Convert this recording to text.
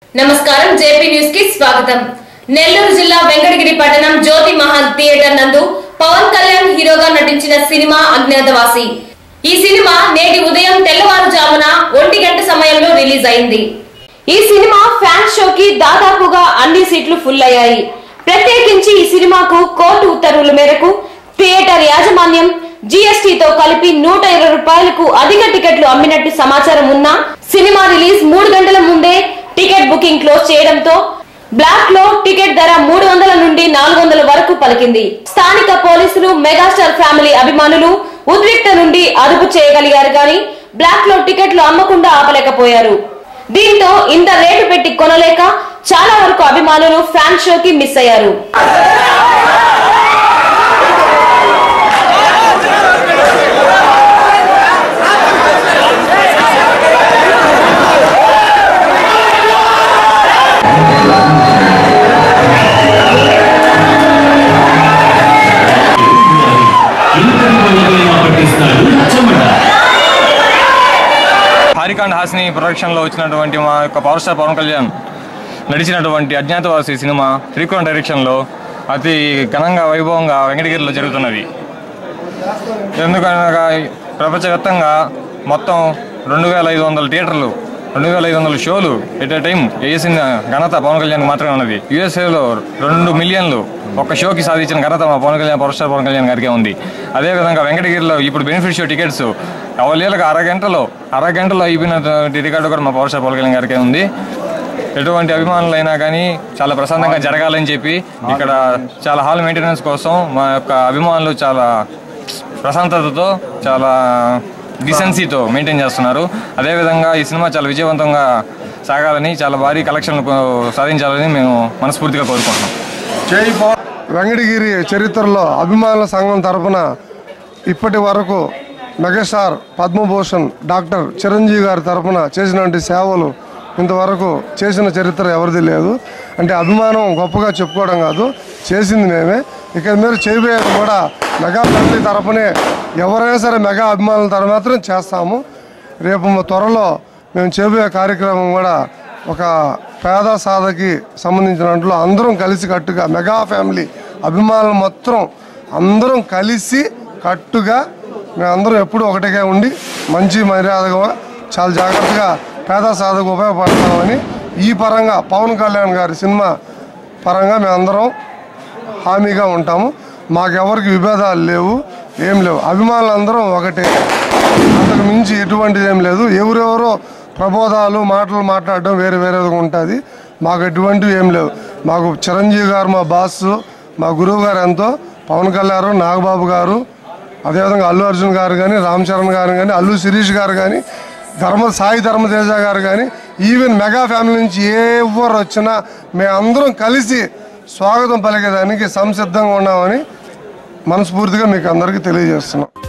నమస్కారం JP news కి స్వాగతం నెల్లూరు జిల్లా వెంకటగిరి పట్టణం జ్యోతి మహల్ థియేటర్ నందు పవన్ కళ్యాణ్ హీరోగా నటించిన సినిమా అజ్ఞాతవాసి ఈ సినిమా నేటి ఉదయం తెల్లవారుజామున ఒంటి గంట సమయంలో రిలీజ్ అయింది ఈ సినిమా ఫ్యాన్ షోకి దాదాపుగా అన్ని సీట్లు ఫుల్ అయ్యాయి ప్రత్యేకించి ఈ సినిమాకు కోర్టు ఉత్తర్వుల మేరకు థియేటర్ యాజమాన్యం జీఎస్టీతో కలిపి నూట ఇరవై రూపాయలకు అధిక టికెట్లు అమ్మినట్టు సమాచారం ఉన్నా సినిమా రిలీజ్ మూడు గంటల ముందే టికెట్ బుకింగ్ క్లోజ్ చేయడంతో బ్లాక్ లో టికెట్ ధర మూడు వందల నుండి నాలుగు వందల వరకు పలికింది స్థానిక పోలీసులు మెగాస్టార్ ఫ్యామిలీ అభిమానులు ఉద్రిక్త నుండి అదుపు చేయగలిగారు గాని బ్లాక్ లో టికెట్లు అమ్మకుండా ఆపలేకపోయారు దీంతో ఇంత రేటు పెట్టి కొనలేక చాలా వరకు అభిమానులు ఫ్యాన్ షోకి మిస్ అయ్యారు ఇంతటి వాళ్ళకైనా పట్టిస్తాడు చెమట హారికాండ్ హాసిని ప్రొడక్షన్లో వచ్చినటువంటి మా యొక్క పవర్ స్టార్ పవన్ కళ్యాణ్ నడిచినటువంటి అజ్ఞాతవాసి సినిమా త్రికోణ డైరెక్షన్లో అతి ఘనంగా వైభవంగా వెంకటగిరిలో జరుగుతున్నది ఎందుకనగా ప్రపంచవ్యాప్తంగా మొత్తం రెండు వేల ఐదు వందల థియేటర్లు రెండు వేల ఐదు వందల షోలు ఎట్ ఏ టైం వేసిన ఘనత పవన్ కళ్యాణ్ మాత్రమే ఉన్నది యుఎస్ఏలో రెండు మిలియన్లు ఒక షోకి సాధించిన ఘనత మా పవన్ కళ్యాణ్ పవర్ స్టార్ పవన్ కళ్యాణ్ గారికే ఉంది అదేవిధంగా వెంకటగిరిలో ఇప్పుడు బెనిఫిట్ షో టికెట్స్ అవలీలకు అరగంటలో అరగంటలో అయిపోయినటువంటి రికార్డు కూడా మా పవర్ స్టార్ పవన్ కళ్యాణ్ గారికే ఉంది ఎటువంటి అభిమానులైనా కానీ చాలా ప్రశాంతంగా జరగాలని చెప్పి ఇక్కడ చాలా హాల్ మెయింటెనెన్స్ కోసం మా యొక్క అభిమానులు చాలా ప్రశాంతతతో చాలా డిసెన్సీతో మెయింటైన్ చేస్తున్నారు అదేవిధంగా ఈ సినిమా చాలా విజయవంతంగా సాగాలని చాలా భారీ కలెక్షన్లు సాధించాలని మేము మనస్ఫూర్తిగా కోరుకుంటున్నాం జై పవన్ వెంకటగిరి చరిత్రలో అభిమానుల సంఘం తరపున ఇప్పటి వరకు మెగాస్టార్ పద్మభూషణ్ డాక్టర్ చిరంజీవి గారి తరపున చేసినటువంటి సేవలు ఇంతవరకు చేసిన చరిత్ర ఎవరిది లేదు అంటే అభిమానం గొప్పగా చెప్పుకోవడం కాదు చేసింది మేమే ఇక మీరు చేయబోయేది కూడా మెగా ఫ్యామిలీ తరపునే ఎవరైనా సరే మెగా అభిమానుల తరఫు మాత్రం చేస్తాము రేపు త్వరలో మేము చేయబోయే కార్యక్రమం కూడా ఒక పేద సాధకి సంబంధించినట్లు అందరం కలిసి కట్టుగా మెగా ఫ్యామిలీ అభిమానులు మొత్తం అందరం కలిసి కట్టుగా మేమందరం ఎప్పుడూ ఒకటిగా ఉండి మంచి మర్యాదగా చాలా జాగ్రత్తగా పేద సాధకు ఉపయోగపడతామని ఈ పరంగా పవన్ కళ్యాణ్ గారి సినిమా పరంగా మేమందరం హామీగా ఉంటాము మాకెవరికి విభేదాలు లేవు ఏం లేవు అభిమానులందరం ఒకటే అంతకు మించి ఎటువంటిది ఏం లేదు ఎవరెవరో ప్రబోధాలు మాటలు మాట్లాడడం వేరే వేరేగా ఉంటుంది మాకు ఎటువంటివి ఏం లేవు మాకు చిరంజీవి గారు మా బాస్ మా గురువు గారు ఎంతో పవన్ కళ్యాణ్ నాగబాబు గారు అదేవిధంగా అల్లు అర్జున్ గారు కానీ రామ్ చరణ్ గారు కానీ అల్లు శిరీష్ గారు కానీ ధర్మ సాయి ధర్మతేజ గారు కానీ ఈవెన్ మెగా ఫ్యామిలీ నుంచి ఏ ఎవ్వరు వచ్చినా మేమందరం కలిసి స్వాగతం పలికేదానికి సంసిద్ధంగా ఉన్నామని మనస్ఫూర్తిగా మీకు అందరికీ తెలియజేస్తున్నాం